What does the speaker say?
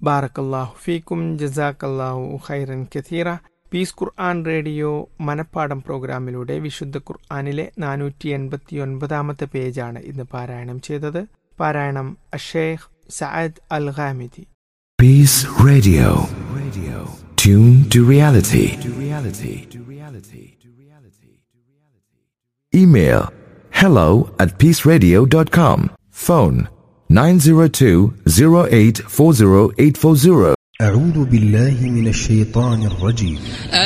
ബാറക്കല്ലാഹു ഫീക്കും ജസാക്കല്ലാഹു ഖൈറൻ കഥീറ പീസ് ഖുർആൻ റേഡിയോ മനപ്പാടം പ്രോഗ്രാമിലൂടെ വിശുദ്ധ ഖുർആാനിലെ നാനൂറ്റി എൺപത്തി ഒൻപതാമത്തെ പേജാണ് ഇന്ന് പാരായണം ചെയ്തത് പാരായണം Ash Sheikh Saad Al Ghamidi Peace Radio. Radio. Tune to reality. To reality. To reality. To reality. Email hello at peaceradio.com. Phone 902-0840840. أعوذ بالله من الشيطان الرجيم